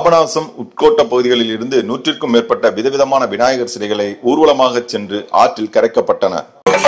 பாபநாசம் உட்கோட்ட பகுதிகளில் இருந்து நூற்றிற்கும் மேற்பட்ட விதவிதமான விநாயகர் சிலைகளை ஊர்வலமாக சென்று ஆற்றில் கரைக்கப்பட்டன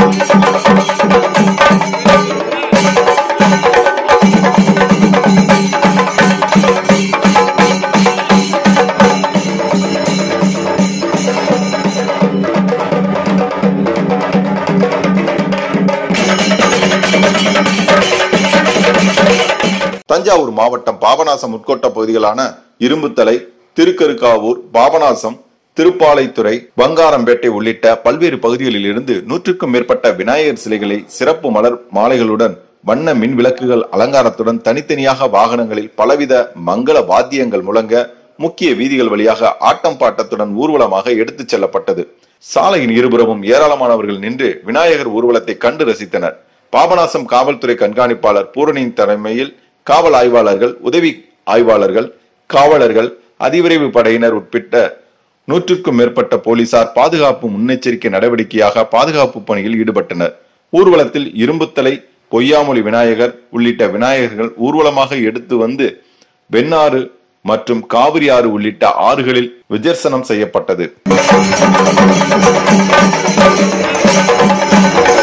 தஞ்சாவூர் மாவட்டம் பாபநாசம் உட்கோட்ட பகுதிகளான இரும்புத்தலை திருக்கருக்காவூர் பாபநாசம் திருப்பாலைத்துறை வங்காரம்பேட்டை உள்ளிட்ட பல்வேறு பகுதிகளில் இருந்து நூற்றுக்கும் மேற்பட்ட விநாயகர் சிலைகளை சிறப்பு மலர் மாலைகளுடன் வண்ண மின் விளக்குகள் அலங்காரத்துடன் தனித்தனியாக வாகனங்களில் பலவித மங்கள வாத்தியங்கள் முழங்க முக்கிய வீதிகள் வழியாக ஆட்டம் பாட்டத்துடன் ஊர்வலமாக எடுத்துச் செல்லப்பட்டது சாலையின் இருபுறமும் ஏராளமானவர்கள் நின்று விநாயகர் ஊர்வலத்தை கண்டு ரசித்தனர் பாபநாசம் காவல்துறை கண்காணிப்பாளர் பூரணியின் தலைமையில் காவல் ஆய்வாளர்கள் உதவி ஆய்வாளர்கள் காவலர்கள் அதிவிரைவு படையினர் உட்பட்ட நூற்றுக்கும் மேற்பட்ட போலீசார் பாதுகாப்பு முன்னெச்சரிக்கை நடவடிக்கையாக பாதுகாப்பு பணியில் ஈடுபட்டனர் ஊர்வலத்தில் இரும்புத்தலை பொய்யாமொழி விநாயகர் உள்ளிட்ட விநாயகர்கள் ஊர்வலமாக எடுத்து வந்து வெண்ணாறு மற்றும் காவிரி ஆறு உள்ளிட்ட ஆறுகளில் விஜர்சனம் செய்யப்பட்டது